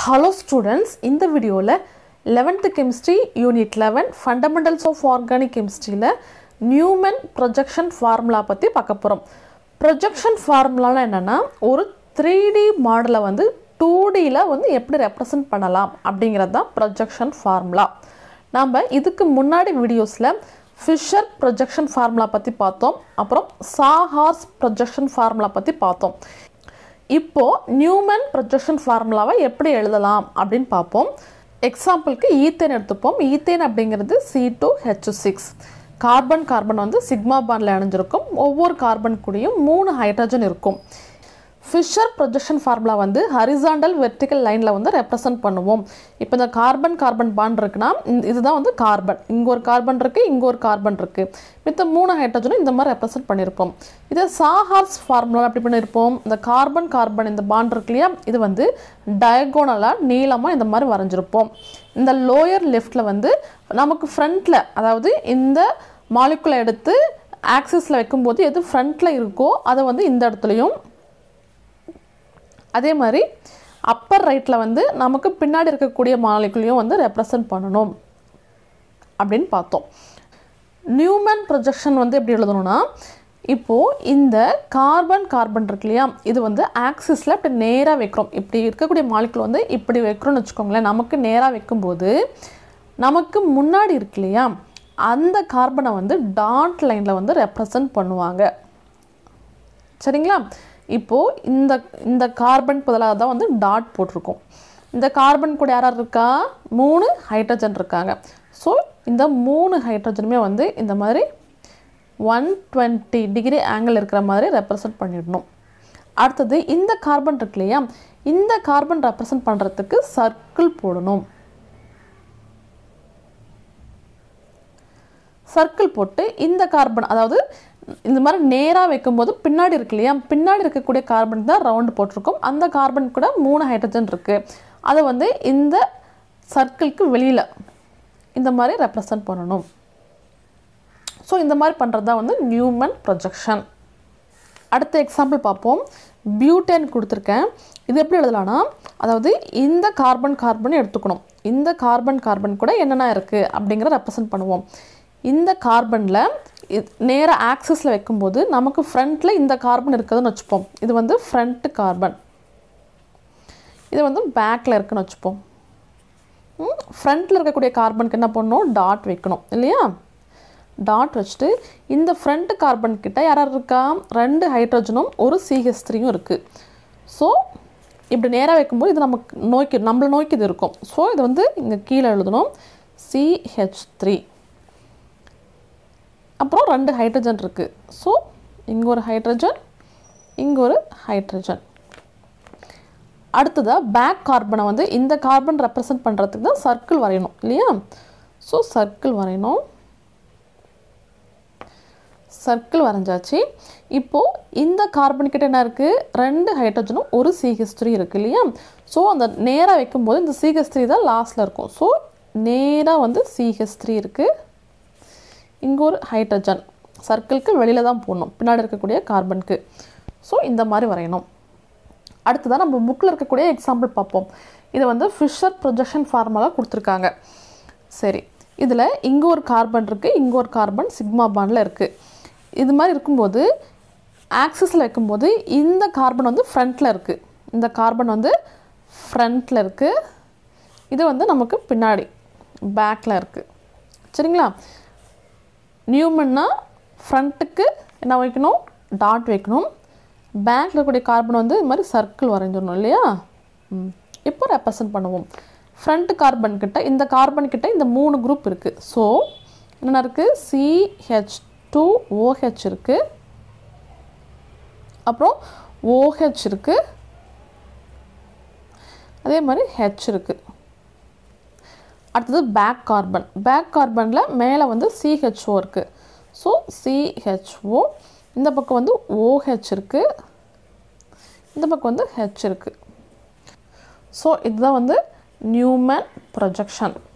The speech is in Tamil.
ஹலோ ஸ்டூடெண்ட்ஸ் இந்த வீடியோவில் eleventh chemistry unit eleven fundamentals of organic கெமிஸ்ட்ரியில் நியூமன் ப்ரொஜெக்ஷன் ஃபார்முலா பற்றி பார்க்க போகிறோம் ப்ரொஜெக்ஷன் ஃபார்முலாலாம் என்னென்னா ஒரு த்ரீ டி மாடலை வந்து டூ டியில் வந்து எப்படி ரெப்ரசன்ட் பண்ணலாம் அப்படிங்கிறது தான் ப்ரொஜெக்ஷன் ஃபார்முலா நாம் இதுக்கு முன்னாடி வீடியோஸில் ஃபிஷர் ப்ரொஜெக்ஷன் ஃபார்முலா பற்றி பார்த்தோம் அப்புறம் சாஹார்ஸ் ப்ரொஜெக்ஷன் ஃபார்முலா பற்றி பார்த்தோம் இப்போ நியூமன் ப்ரொஜெக்ஷன் ஃபார்முலாவை எப்படி எழுதலாம் அப்படின்னு பார்ப்போம் எக்ஸாம்பிளுக்கு ஈத்தேன் எடுத்துப்போம் ஈத்தேன் அப்படிங்கிறது C two H six carbon carbon வந்து சிக்மா பாண்டில் இணைஞ்சிருக்கும் ஒவ்வொரு கார்பன் கூடயும் மூணு ஹைட்ரஜன் இருக்கும் ஃபிஷர் ப்ரொஜெக்ஷன் ஃபார்முலா வந்து ஹரிசாண்டல் வெர்டிக்கல் லைனில் வந்து ரெப்ரசன்ட் பண்ணுவோம் இப்போ இந்த கார்பன் கார்பன் பாண்ட் இருக்குன்னா இந்த- இதுதான் வந்து கார்பன் இங்கே ஒரு கார்பன் இருக்குது இங்கே ஒரு கார்பன் இருக்குது மித்த மூணு ஹைட்ரஜனும் இந்த மாதிரி ரெப்ரசன்ட் பண்ணியிருப்போம் இதை சாஹார்ஸ் ஃபார்முலா எப்படி பண்ணியிருப்போம் இந்த கார்பன் கார்பன் இந்த பாண்ட் இருக்கு இல்லையா இது வந்து டயகோனலாக நீளமாக இந்த மாதிரி வரைஞ்சிருப்போம் இந்த லோயர் லெஃப்டில் வந்து நமக்கு ஃப்ரண்ட்டில் அதாவது இந்த மாலிகுலை எடுத்து ஆக்சிஸில் வைக்கும்போது எது ஃப்ரண்ட்டில் இருக்கோ அதை வந்து இந்த இடத்துலையும் அதே மாதிரி அப்பர் ரைட்டில் வந்து நமக்கு பின்னாடி இருக்கக்கூடிய மாலிகுலையும் வந்து ரெப்ரசன்ட் பண்ணணும் அப்படின்னு பார்த்தோம் நியூமன் ப்ரொஜெக்ஷன் வந்து எப்படி எழுதணும்னா இப்போது இந்த கார்பன் கார்பன் இருக்கு இல்லையா இது வந்து ஆக்சிஸில் இப்படி நேராக வைக்கிறோம் இப்படி இருக்கக்கூடிய மாலிகுல் வந்து இப்படி வைக்கிறோம்னு வச்சுக்கோங்களேன் நமக்கு நேராக வைக்கும்போது நமக்கு முன்னாடி இருக்கு இல்லையா அந்த கார்பனை வந்து டாட் லைனில் வந்து ரெப்ரசன்ட் பண்ணுவாங்க சரிங்களா இப்போது இந்த இந்த கார்பன் பதிலாக தான் வந்து டாட் போட்டிருக்கோம் இந்த கார்பன் கூட யார் யார் இருக்கா மூணு ஹைட்ரஜன் இருக்காங்க ஸோ இந்த மூணு ஹைட்ரஜனுமே வந்து இந்த மாதிரி ஒன் டுவெண்ட்டி டிகிரி ஆங்கிள் இருக்கிற மாதிரி ரெப்ரசன்ட் பண்ணிடணும் அடுத்தது இந்த கார்பன் இருக்கு இல்லையா இந்த கார்பன் ரெப்ரசன்ட் பண்ணுறதுக்கு சர்க்கிள் போடணும் சர்க்கிள் போட்டு இந்த கார்பன் அதாவது இந்த மாதிரி நேராக வைக்கும்போது பின்னாடி இருக்கு இல்லையா பின்னாடி இருக்கக்கூடிய கார்பன் தான் ரவுண்டு போட்டிருக்கோம் அந்த கார்பன் கூட மூணு ஹைட்ரஜன் இருக்குது அதை வந்து இந்த சர்க்கிள்க்கு வெளியில் இந்த மாதிரி ரெப்ரசன்ட் பண்ணணும் ஸோ இந்த மாதிரி பண்ணுறது தான் வந்து நியூமன் ப்ரொஜெக்ஷன் அடுத்த எக்ஸாம்பிள் பார்ப்போம் பியூட்டேன் கொடுத்துருக்கேன் இது எப்படி எழுதலாம்னா அதாவது இந்த கார்பன் கார்பன் எடுத்துக்கணும் இந்த கார்பன் கார்பன் கூட என்னென்ன இருக்குது அப்படிங்கிற ரெப்ரசன்ட் பண்ணுவோம் இந்த கார்பனில் நேராக ஆக்சிஸில் வைக்கும்போது நமக்கு ஃப்ரண்ட்டில் இந்த கார்பன் இருக்குதுன்னு வச்சுப்போம் இது வந்து ஃப்ரண்ட் கார்பன் இது வந்து பேக்கில் இருக்குன்னு வச்சுப்போம் ஃப்ரண்ட்டில் இருக்கக்கூடிய கார்பனுக்கு என்ன பண்ணணும் டாட் வைக்கணும் இல்லையா டாட் வச்சுட்டு இந்த ஃப்ரண்ட் கார்பன் கிட்ட யார் யார் இருக்கா ரெண்டு ஹைட்ரஜனும் ஒரு சிஹெச் த்ரீயும் இருக்குது ஸோ இப்படி நேராக வைக்கும்போது இது நமக்கு நோக்கி நம்மளை நோக்கி இது இருக்கும் ஸோ இது வந்து இங்கே கீழே எழுதணும் சிஹெச் த்ரீ அப்புறம் ரெண்டு ஹைட்ரஜன் இருக்குது ஸோ இங்கே ஒரு ஹைட்ரஜன் இங்கே ஒரு ஹைட்ரஜன் அடுத்ததாக பேக் கார்பனை வந்து இந்த கார்பன் ரெப்ரசன்ட் பண்ணுறதுக்கு தான் சர்க்கிள் வரையணும் இல்லையா ஸோ சர்க்கிள் வரையணும் சர்க்கிள் வரைஞ்சாச்சு இப்போது இந்த கார்பன் கிட்ட என்ன இருக்குது ரெண்டு ஹைட்ரஜனும் ஒரு சிஹெச் த்ரீ இருக்குது இல்லையா ஸோ அந்த நேராக வைக்கும்போது இந்த சிஹெச் த்ரீ தான் லாஸ்ட்டில் இருக்கும் ஸோ நேராக வந்து சிஹெச் த்ரீ இருக்குது இங்கே ஒரு ஹைட்ரஜன் சர்க்கிளுக்கு வெளியில் தான் போடணும் பின்னாடி இருக்கக்கூடிய கார்பனுக்கு ஸோ இந்த மாதிரி வரையணும் அடுத்ததாக நம்ம புக்கில் இருக்கக்கூடிய எக்ஸாம்பிள் பார்ப்போம் இது வந்து ஃபிஷர் ப்ரொஜெக்ஷன் ஃபார்முலா கொடுத்துருக்காங்க சரி இதில் இங்கே ஒரு கார்பன் இருக்குது இங்கே ஒரு கார்பன் சிக்மா பாண்டில் இருக்குது இது மாதிரி இருக்கும்போது ஆக்சிஸில் வைக்கும்போது இந்த கார்பன் வந்து ஃப்ரண்ட்டில் இருக்குது இந்த கார்பன் வந்து ஃப்ரண்ட்டில் இருக்குது இது வந்து நமக்கு பின்னாடி பேக்கில் இருக்குது சரிங்களா நியூமன்னா ஃப்ரண்ட்டுக்கு என்ன வைக்கணும் டாட் வைக்கணும் பேக்கில் இருக்கக்கூடிய கார்பன் வந்து இது மாதிரி சர்க்கிள் வரைஞ்சிடணும் இல்லையா ம். இப்போ ரெப்ரசன்ட் பண்ணுவோம் ஃப்ரண்ட் கார்பன் கிட்ட இந்த கார்பன் கிட்ட இந்த மூணு குரூப் இருக்குது ஸோ என்னென்ன இருக்குது சிஹெச் டூ ஓஹெச் இருக்குது அப்புறம் ஓஹெச் இருக்குது அதே மாதிரி ஹெச் இருக்குது அடுத்தது பேக் கார்பன் பேக் கார்பனில் மேலே வந்து சிஹெச்ஓ இருக்குது ஸோ சிஹெச்ஓ இந்த பக்கம் வந்து ஓஹெச் இருக்குது இந்த பக்கம் வந்து ஹெச் இருக்குது ஸோ இதுதான் வந்து நியூமன் ப்ரொஜெக்ஷன்